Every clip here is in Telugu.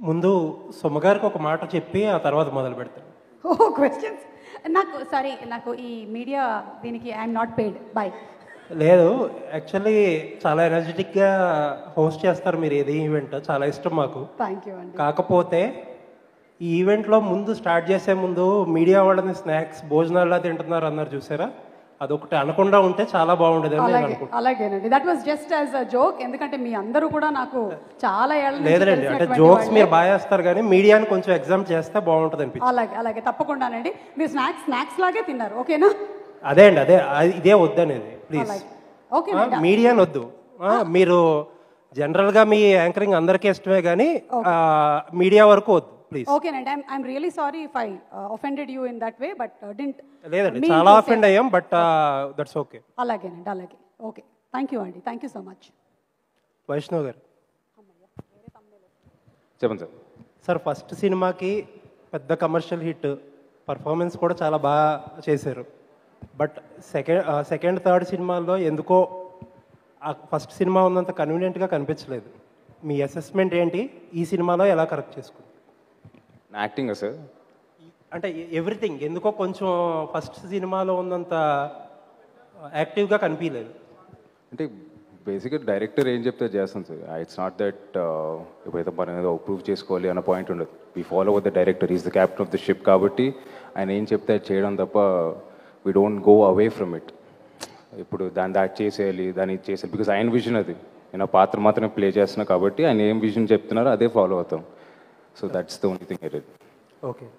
ముందు సుమ్మగారికి ఒక మాట చెప్పి ఆ తర్వాత మొదలు పెడతాను ఓ క్వశ్చన్స్ నాకు సారీ నాకు ఈ మీడియా దీనికి ఐఎమ్ నాట్ పెయిడ్ బాయ్ లేదు యాక్చువల్లీ చాలా ఎనర్జెటిక్గా హోస్ట్ చేస్తారు మీరు ఏది ఈవెంట్ చాలా ఇష్టం మాకు థ్యాంక్ యూ అండి కాకపోతే ఈ ఈవెంట్లో ముందు స్టార్ట్ చేసే ముందు మీడియా వాళ్ళని స్నాక్స్ భోజనాల్లో తింటున్నారు అన్నారు చూసారా అదొకటి అనకుండా ఉంటే చాలా బాగుండేది అని నేను అలాగే అనుకుంటున్నాను అలాగేనండి that was just as a joke ఎందుకంటే మీ అందరూ కూడా నాకు చాలా ఏళ్ళ నుంచి లేదండి అంటే తెలిసినటువంటి జోక్స్ వాళ్ళే. మీరు బాగా చేస్తారు కానీ మీడియాని కొంచెం ఎగ్జామ్ చేస్తే బాగుంటుంది అనిపించింది అలాగే అలాగే తప్పకుండానండి మీరు స్నాక్స్ స్నాక్స్ లాగే తిన్నారు ఓకేనా అదే అండి అదే అది- ఇదే వద్దనేది ప్లీజ్ అలాగే ఓకేనండి మీడియాని వద్దు ఆ, మీరు జనరల్గా మీ యాంకరింగ్ అందరికీ ఇష్టమే కానీ మీడియా వరకు వద్దు ప్లీజ్ ఓకేనండి I'm I'm really sorry if I offended you in that way but didn't లేదండి చాలా అఫెండ్ అయ్యాం బట్ దట్స్ ఓకే అలాగేనండి అలాగే ఓకే థ్యాంక్ యూ అండి thank you so much Vaishnav garu చెప్పండి సార్ సార్ ఫస్ట్ సినిమాకి పెద్ద కమర్షియల్ హిట్ పర్ఫార్మెన్స్ కూడా చాలా బాగా చేశారు బట్ సెకండ్ సెకండ్ థర్డ్ సినిమాల్లో ఎందుకో ఆ ఫస్ట్ సినిమా ఉన్నంత కన్వీనియంట్గా కనిపించలేదు మీ అసెస్మెంట్ ఏంటి ఈ సినిమాలో ఎలా కరెక్ట్ చేసుకుంది నా యాక్టింగ్ సార్ అంటే ఎవ్రీథింగ్ ఎందుకో కొంచెం ఫస్ట్ సినిమాలో ఉన్నంత యాక్టివ్గా కనిపించలేదు అంటే బేసిక్గా డైరెక్టర్ ఏం చెప్తే చేస్తాం సార్ ఇట్స్ నాట్ దట్ ఎప్పుడైతే మనం ఏదో ప్రూవ్ చేసుకోవాలి అన్న పాయింట్ ఉండదు we follow with the director is the captain of the ship కాబట్టి ఆయన ఏం చెప్తే అది చేయడం తప్ప we don't go away from it ఇప్పుడు దాన్ని దాటి చేసేయాలి దాన్ని ఇది చేసేయాలి బికాస్ ఆయన విజన్ అది నేను ఆ పాత్ర మాత్రమే ప్లే చేస్తున్నా కాబట్టి ఆయన ఏం విజన్ చెప్తున్నారో అదే ఫాలో అవుతాం so that's the only thing I okay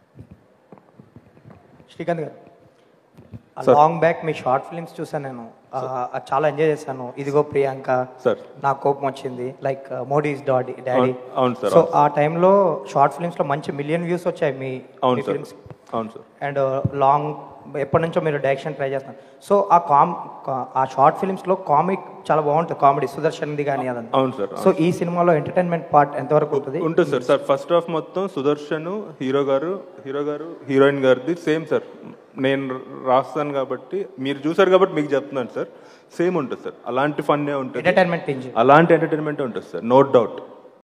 Srikanth గారు లాంగ్ బ్యాక్ మీ షార్ట్ ఫిల్మ్స్ చూసాను నేను ఆ, అది చాలా ఎంజాయ్ చేశాను ఇదిగో ప్రియాంక సార్ నా కోపం వచ్చింది లైక్ మోడీస్ డాడీ డాడీ అవును- అవును సార్, సో అవును ఆ టైంలో షార్ట్ ఫిల్మ్స్ లో మంచి మిలియన్ వ్యూస్ వచ్చాయి మీ అవును సార్ ఫిల్మ్స్ అవును సార్ అండ్ లాంగ్ ఎప్పటి నుంచో మీరు డైరెక్షన్ ట్రై చేస్తున్నారు సో ఆ కామ్ ఆ షార్ట్ ఫిల్మ్స్ లో కామిక్ చాలా బాగుంటుంది కామెడీ సుదర్శన్ది కానీ అదంతా అవును సార్ సో ఈ సినిమాలో ఎంటర్టైన్మెంట్ పార్ట్ ఎంతవరకు ఉంటుంది ఉంటుంది సార్ సార్ ఫస్ట్ హాఫ్ మొత్తం సుదర్శన్ హీరో గారు హీరో గారు హీరోయిన్ గారిది సేమ్ సార్ నేను రాస్తాను కాబట్టి మీరు చూసారు కాబట్టి మీకు చెప్తున్నాను సార్ సేమ్ ఉంటుంది సార్ అలాంటి ఫన్నే ఉంటుంది ఎంటర్టైన్మెంట్ పింజ్ అలాంటి ఎంటర్టైన్మెంట్ ఉంటుంది సార్ నో డౌట్